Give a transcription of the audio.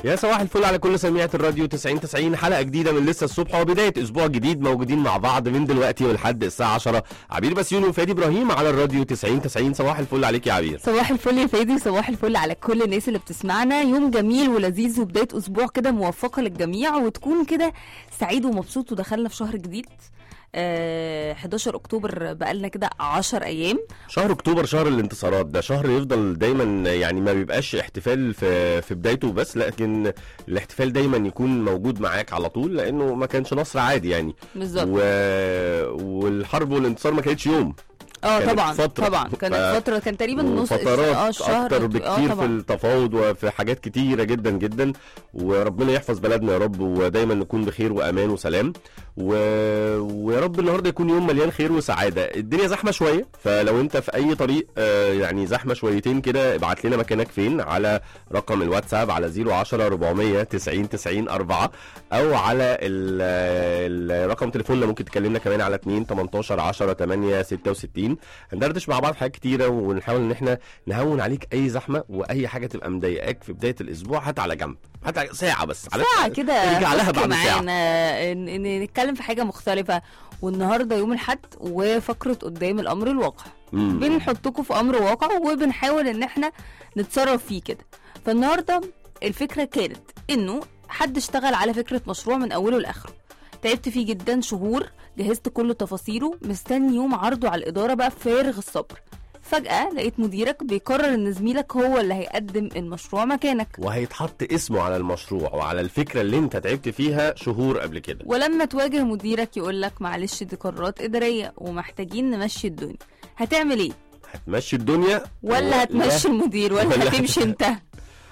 يا صباح الفل على كل سميعة الراديو 90 90 حلقة جديدة من لسه الصبح وبداية أسبوع جديد موجودين مع بعض من دلوقتي ولحد الساعة 10 عبير بسيوني وفادي إبراهيم على الراديو 90 90 صباح الفل عليك يا عبير صباح الفل يا فادي صباح الفل على كل الناس اللي بتسمعنا يوم جميل ولذيذ وبداية أسبوع كده موفقة للجميع وتكون كده سعيد ومبسوط ودخلنا في شهر جديد آه 11 أكتوبر بقالنا كده 10 أيام شهر أكتوبر شهر الانتصارات ده شهر يفضل دايما يعني ما بيبقاش احتفال في في بدايته بس لكن الاحتفال دايما يكون موجود معاك على طول لأنه ما كانش نصر عادي يعني بالظبط و... والحرب والانتصار ما كانتش يوم اه كانت طبعا فترة. طبعا كانت ف- فترة كان تقريبا نص فترات اه الشهر اكتر اه بكتير في طبعا التفاوض وفي حاجات كتيره جدا جدا وربنا يحفظ بلدنا يا رب ودايما نكون بخير وامان وسلام و... ويا رب النهارده يكون يوم مليان خير وسعاده الدنيا زحمه شويه فلو انت في اي طريق آه، يعني زحمه شويتين كده ابعت لنا مكانك فين على رقم الواتساب على 010 400 90 90 4 او على ال... ال- رقم تليفوننا ممكن تكلمنا كمان على 2 18 10 8 66 هندردش مع بعض حاجات كتيره ونحاول ان احنا نهون عليك اي زحمه واي حاجه تبقى مضايقاك في بدايه الاسبوع هات على جنب هات على- ساعه بس على ساعة كده ارجع لها فك بعد ساعه معانا ن- ن- نتكلم في حاجة مختلفة والنهاردة يوم الحد وفقرة قدام الأمر الواقع مم. بنحطكم في امر واقع وبنحاول ان احنا نتصرف فيه كده فالنهارده الفكره كانت انه حد اشتغل على فكره مشروع من اوله لاخره تعبت فيه جدا شهور جهزت كل تفاصيله مستني يوم عرضه على الاداره بقى فارغ الصبر فجاه لقيت مديرك بيقرر ان زميلك هو اللي هيقدم المشروع مكانك وهيتحط اسمه على المشروع وعلى الفكره اللي انت تعبت فيها شهور قبل كده ولما تواجه مديرك يقول لك معلش دي قرارات اداريه ومحتاجين نمشي الدنيا هتعمل ايه هتمشي الدنيا ولا هتمشي المدير ولا ولا- هتمشي انت